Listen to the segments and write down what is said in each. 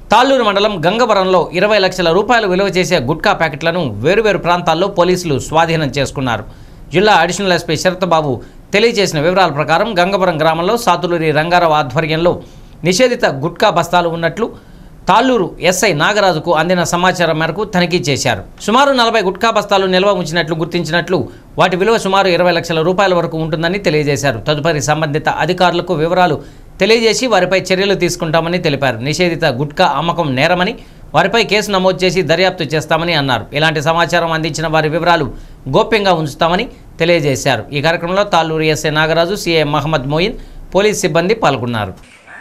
తాళ్ళూరు మండలం గంగవరంలో ఇరవై లక్షల రూపాయలు విలువ చేసే గుట్కా ప్యాకెట్లను వేరువేరు ప్రాంతాల్లో పోలీసులు స్వాధీనం చేసుకున్నారు జిల్లా అడిషనల్ ఎస్పీ శరత్బాబు తెలియజేసిన వివరాల ప్రకారం గంగవరం గ్రామంలో సాతులూరి రంగారావు ఆధ్వర్యంలో నిషేధిత గుట్కా బస్తాలు ఉన్నట్లు తాళ్ళూరు ఎస్ఐ నాగరాజుకు అందిన సమాచారం మేరకు తనిఖీ చేశారు సుమారు నలభై గుట్కా బస్తాలు నిల్వ ఉంచినట్లు గుర్తించినట్లు వాటి విలువ సుమారు ఇరవై లక్షల రూపాయల వరకు ఉంటుందని తెలియజేశారు తదుపరి సంబంధిత అధికారులకు వివరాలు తెలియజేసి వారిపై చర్యలు తీసుకుంటామని తెలిపారు నిషేధిత గుట్కా అమ్మకం నేరమని వారిపై కేసు నమోదు చేసి దర్యాప్తు చేస్తామని అన్నారు ఇలాంటి సమాచారం అందించిన వారి వివరాలు గోప్యంగా ఉంచుతామని తెలియజేశారు ఈ కార్యక్రమంలో Talluru SI Nagaraju CI Mohammed Moin police సిబ్బంది పాల్గొన్నారు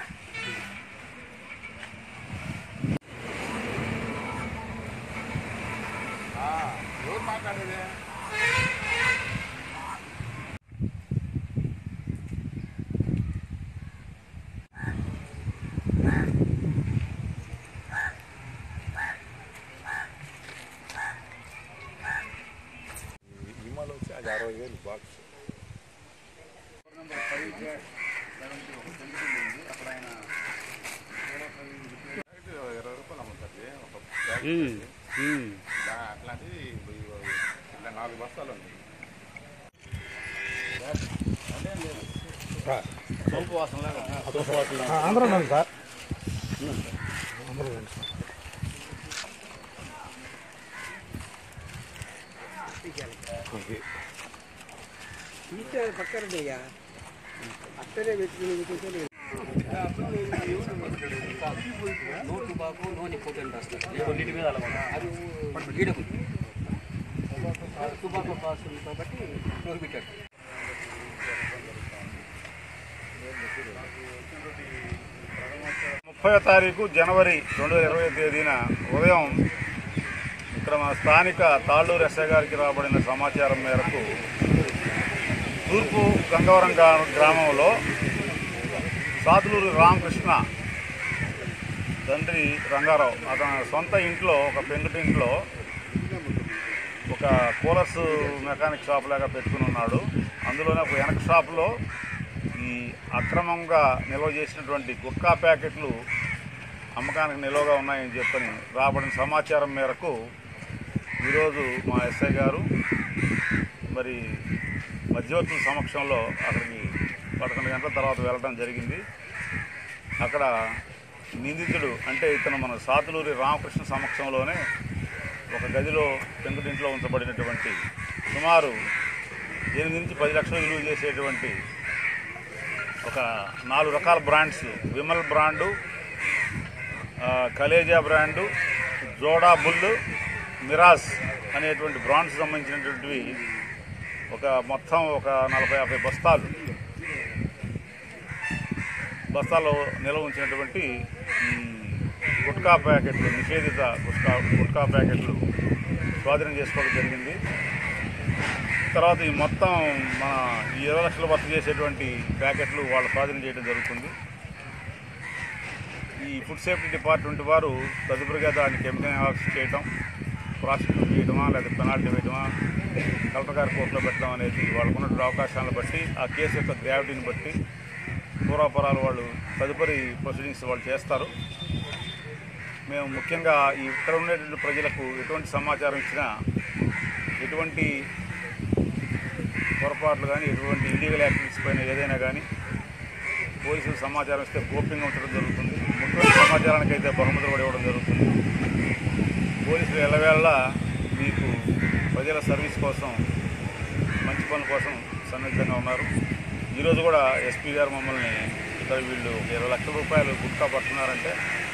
విమాలో వచ్చి అది అరవై వేలు బాక్స్ ఇరవై రూపాయలు అమ్ముతుంది ఒక ప్యాకెట్. దా- అట్లాంటిది ఇట్లా నాలుగు బస్తాలు ఉంది ముప్పై తారీఖు జనవరి రెండు వేల ఇరవై తేదీన ఉదయం ఇక్కడ మన స్థానిక తాళ్ళూరు ఎస్ఐ గారికి రాబడిన సమాచారం మేరకు తూర్పు గంగవరం గ్రా- గ్రామంలో సాతులూరు రామకృష్ణ తండ్రి రంగారావు అతని సొంత ఇంట్లో ఒక పెంకుటింట్లో ఒక కూలర్స్ మెకానిక్ షాప్ లాగా పెట్టుకుని ఉన్నాడు అందులోనే ఒక వెనక షాప్లో ఈ అక్రమంగా నిల్వ చేసినటువంటి గుట్కా ప్యాకెట్లు అమ్మకానికి నిల్వగా ఉన్నాయని చెప్పని రాబడిన సమాచారం మేరకు ఈరోజు మా ఎస్ఐ గారు మరి మధ్యవర్తుల సమక్షంలో అక్కడికి పదకొండు గంటల తర్వాత వెళ్ళడం జరిగింది అక్కడ నిందితుడు అంటే ఇతను మన సాతులూరి రామకృష్ణ సమక్షంలోనే ఒక గదిలో పెంకుటింట్లో ఉంచబడినటువంటి సుమారు ఎనిమిది నుంచి పది లక్షలు విలువ చేసేటువంటి ఒక నాలుగు రకాల బ్రాండ్స్ విమల్ బ్రాండు ఆ, కలేజా బ్రాండు జోడా బుల్ మిరాజ్ అనేటువంటి బ్రాండ్స్ సంబంధించినటువంటివి ఒక మొత్తం ఒక నలభై యాభై బస్తాలు బస్తాల్లో నిల్వ ఉంచినటువంటి ఈ గుట్కా ప్యాకెట్లు నిషేధిత గుట్కా గుట్కా ప్యాకెట్లు స్వాధీనం చేసుకోవడం జరిగింది తర్వాత ఈ మొత్తం మన ఈ ఇరవై లక్షల వర్త చేసేటువంటి ప్యాకెట్లు వాళ్ళు స్వాధీనం చేయడం జరుగుతుంది ఈ ఫుడ్ సేఫ్టీ డిపార్ట్మెంట్ వారు తదుపరిగా దాన్ని కెమికల్ అనాలిసిస్ చేయడం ప్రాసిక్యూట్ చేయడమా లేదా పెనాల్టీ వేయడమా కలెక్టర్ గారి కోర్టులో పెట్టడం అనేది వాళ్ళకు ఉన్నటువంటి అవకాశాలను బట్టి ఆ కేసు యొక్క గ్రావిటీని బట్టి పూర్వాపరాలు వాళ్ళు తదుపరి ప్రొసీడింగ్స్ వాళ్ళు చేస్తారు మేము ముఖ్యంగా ఈ ఇక్కడ ఉండేటువంటి ప్రజలకు ఎటువంటి సమాచారం ఇచ్చినా ఎటువంటి పొరపాట్లు కానీ ఎటువంటి ఇల్లీగల్ యాక్టివిటీస్ పైన ఏదైనా కానీ పోలీసులు సమాచారం ఇస్తే గోప్యంగా ఉంచడం జరుగుతుంది ముఖ్యమైన సమాచారానికి అయితే బహుమతులు కూడా ఇవ్వడం జరుగుతుంది పోలీసులు ఎల్లవేళ మీకు ప్రజల సర్వీస్ కోసం మంచి పనుల కోసం సన్నిహితంగా ఉన్నారు ఈరోజు కూడా ఎస్పీ గారు మమ్మల్ని ఇక్కడ వీళ్ళు ఒక ఇరవై లక్షల రూపాయలు గుట్కా పట్టున్నారంటే